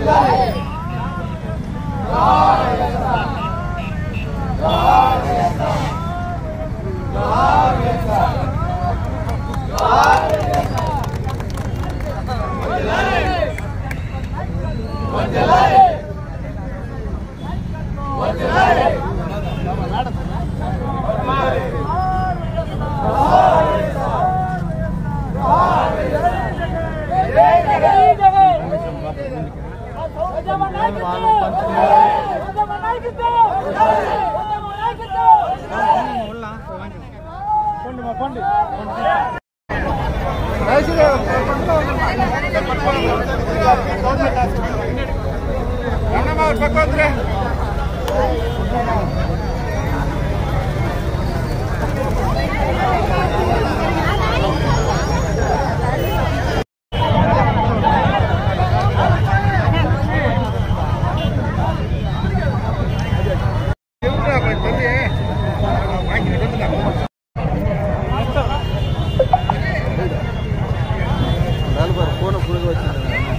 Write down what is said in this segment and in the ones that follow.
phone పురుగు వచ్చింది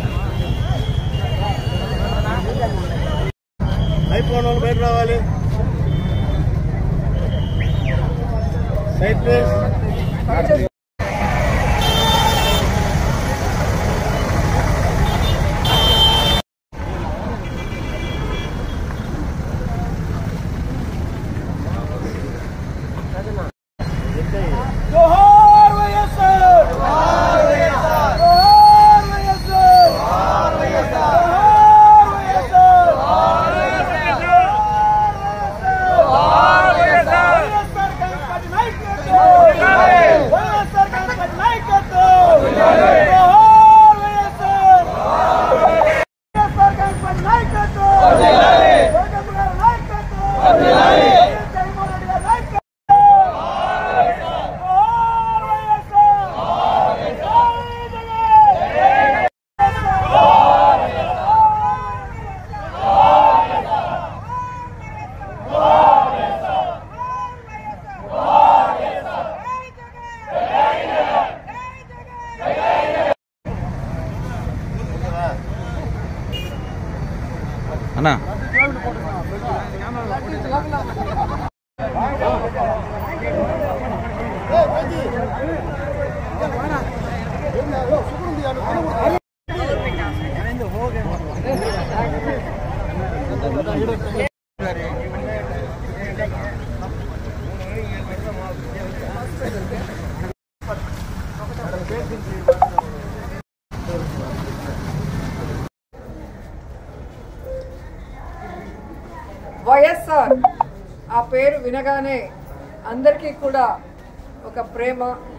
అయిపోయిన వాళ్ళు బయట రావాలి సైడ్ ప్లేస్ జోహార్ వైఎస్ఆర్ జోహార్ వైఎస్ఆర్ జోహార్ వైఎస్ఆర్ జోహార్ వైఎస్ఆర్ జోహార్ వైఎస్ఆర్ జోహార్ వైఎస్ఆర్ వైఎస్ఆర్ కాంగ్రెస్ నాయకత్వం వైఎస్ఆర్ కాంగ్రెస్ నాయకత్వం జోహార్ వైఎస్ఆర్ వైఎస్ఆర్ కాంగ్రెస్ నాయకత్వం జగన్ గారి నాయకత్వం జగన్మోహన్ రెడ్డి గారి నాయకత్వం అన్నా వైఎస్ఆర్ ఆ పేరు వినగానే అందరికీ కూడా ఒక ప్రేమ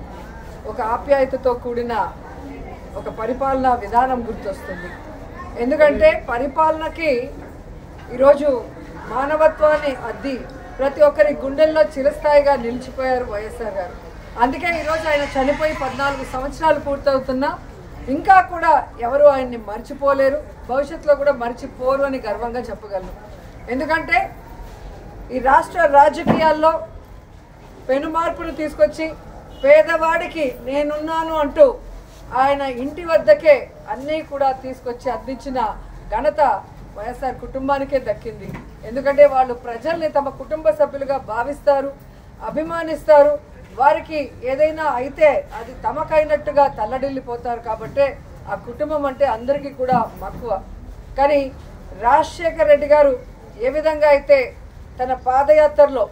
ఒక ఆప్యాయతతో కూడిన ఒక పరిపాలనా విధానం గుర్తొస్తుంది ఎందుకంటే పరిపాలనకి ఈరోజు మానవత్వాన్ని అద్ది ప్రతి ఒక్కరి గుండెల్లో చిరస్థాయిగా నిలిచిపోయారు వైఎస్ఆర్ గారు అందుకే ఈరోజు ఆయన చనిపోయి పద్నాలుగు సంవత్సరాలు పూర్తవుతున్నా ఇంకా కూడా ఎవరు ఆయన్ని మర్చిపోలేరు భవిష్యత్తులో కూడా మర్చిపోరు అని గర్వంగా చెప్పగలను ఎందుకంటే ఈ రాష్ట్ర రాజకీయాల్లో పెను మార్పును తీసుకొచ్చి పేదవాడికి నేనున్నాను అంటూ ఆయన ఇంటి వద్దకే అన్నీ కూడా తీసుకొచ్చి అందించిన ఘనత వైఎస్ఆర్ కుటుంబానికే దక్కింది ఎందుకంటే వాళ్ళు ప్రజల్ని తమ కుటుంబ సభ్యులుగా భావిస్తారు అభిమానిస్తారు వారికి ఏదైనా అయితే అది తమకైనట్టుగా తల్లడిల్లిపోతారు కాబట్టే ఆ కుటుంబం అంటే అందరికీ కూడా మక్కువ కానీ రాజశేఖర్ రెడ్డి గారు ఏ విధంగా అయితే తన పాదయాత్రలో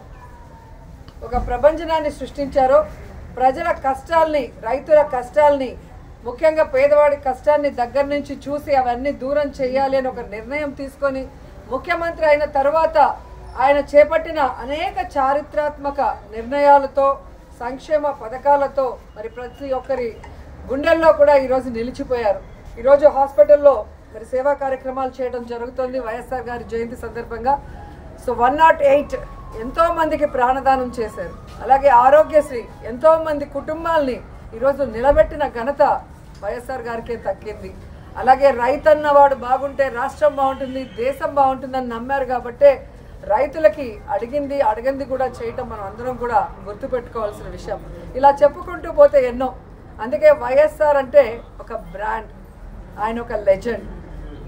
ఒక ప్రపంచనాన్ని సృష్టించారో ప్రజల కష్టాల్ని రైతుల కష్టాల్ని ముఖ్యంగా పేదవాడి కష్టాన్ని దగ్గర నుంచి చూసి అవన్నీ దూరం చేయాలి అని ఒక నిర్ణయం తీసుకొని ముఖ్యమంత్రి అయిన తర్వాత ఆయన చేపట్టిన అనేక చారిత్రాత్మక నిర్ణయాలతో సంక్షేమ పథకాలతో మరి ప్రతి ఒక్కరి గుండెల్లో కూడా ఈరోజు నిలిచిపోయారు ఈరోజు హాస్పిటల్లో మరి సేవా కార్యక్రమాలు చేయడం జరుగుతుంది వైఎస్ఆర్ గారి జయంతి సందర్భంగా సో వన్ నాట్ ఎయిట్ ఎంతో మందికి ప్రాణదానం చేశారు అలాగే ఆరోగ్యశ్రీ ఎంతో మంది కుటుంబాల్ని ఈరోజు నిలబెట్టిన ఘనత వైఎస్ఆర్ గారికే దక్కింది అలాగే రైతన్న వాడు బాగుంటే రాష్ట్రం బాగుంటుంది దేశం బాగుంటుందని నమ్మారు కాబట్టే రైతులకి అడిగింది అడిగింది కూడా చేయటం మనం అందరం కూడా గుర్తుపెట్టుకోవాల్సిన విషయం ఇలా చెప్పుకుంటూ పోతే ఎన్నో అందుకే వైఎస్ఆర్ అంటే ఒక బ్రాండ్ ఆయన ఒక లెజెండ్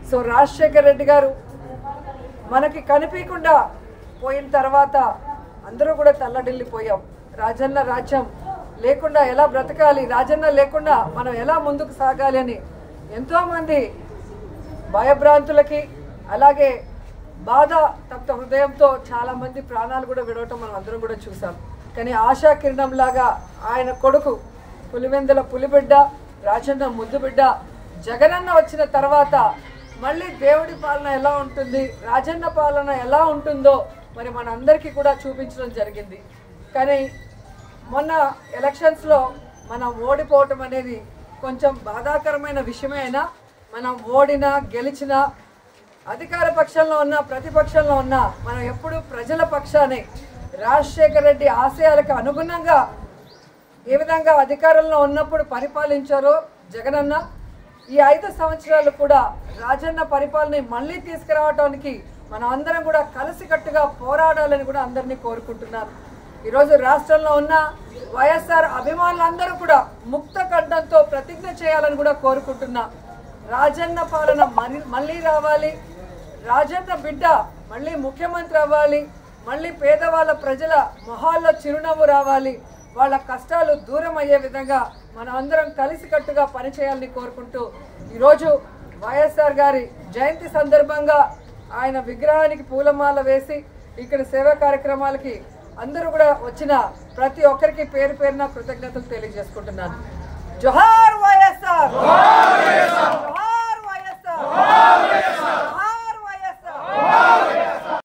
సో రాజశేఖర రెడ్డి గారు మనకి కనిపించకుండా పోయిన తర్వాత అందరూ కూడా తల్లడిల్లిపోయాం రాజన్న రాజ్యం లేకుండా ఎలా బ్రతకాలి రాజన్న లేకుండా మనం ఎలా ముందుకు సాగాలి అని ఎంతోమంది భయభ్రాంతులకి అలాగే బాధ తప్త హృదయంతో చాలా మంది ప్రాణాలు కూడా విడవటం మనం అందరం కూడా చూసాం కానీ ఆశా కిరణం లాగా ఆయన కొడుకు పులివెందుల పులిబిడ్డ రాజన్న ముద్దు బిడ్డ జగనన్న వచ్చిన తర్వాత మళ్ళీ దేవుడి పాలన ఎలా ఉంటుంది రాజన్న పాలన ఎలా ఉంటుందో మరి మనందరికీ కూడా చూపించడం జరిగింది కానీ మొన్న ఎలక్షన్స్లో మనం ఓడిపోవటం అనేది కొంచెం బాధాకరమైన విషయమే అయినా మనం ఓడినా గెలిచినా అధికార పక్షంలో ఉన్న ప్రతిపక్షంలో ఉన్న మనం ఎప్పుడు ప్రజల పక్షానే రాజశేఖర రెడ్డి ఆశయాలకు అనుగుణంగా ఏ విధంగా అధికారంలో ఉన్నప్పుడు పరిపాలించారో జగనన్న ఈ ఐదు సంవత్సరాలు కూడా రాజన్న పరిపాలన మళ్ళీ తీసుకురావడానికి మనం అందరం కూడా కలిసికట్టుగా పోరాడాలని కూడా అందరినీ కోరుకుంటున్నాను ఈరోజు రాష్ట్రంలో ఉన్న వైఎస్ఆర్ అభిమానులందరూ కూడా ముక్త కంఠంతో ప్రతిజ్ఞ చేయాలని కూడా కోరుకుంటున్నా రాజన్న పాలన మరి మళ్ళీ రావాలి రాజన్న బిడ్డ మళ్ళీ ముఖ్యమంత్రి అవ్వాలి మళ్ళీ పేదవాళ్ళ ప్రజల మొహాల్లో చిరునవ్వు రావాలి వాళ్ళ కష్టాలు దూరం అయ్యే విధంగా మనం అందరం కలిసికట్టుగా పనిచేయాలని కోరుకుంటూ ఈరోజు వైఎస్ఆర్ గారి జయంతి సందర్భంగా ఆయన విగ్రహానికి పూలమాల వేసి ఇక్కడ సేవా కార్యక్రమాలకి అందరూ కూడా వచ్చిన ప్రతి ఒక్కరికి పేరు పేరున కృతజ్ఞతలు తెలియజేసుకుంటున్నాను జోహార్ వైఎస్ఆర్ జోహార్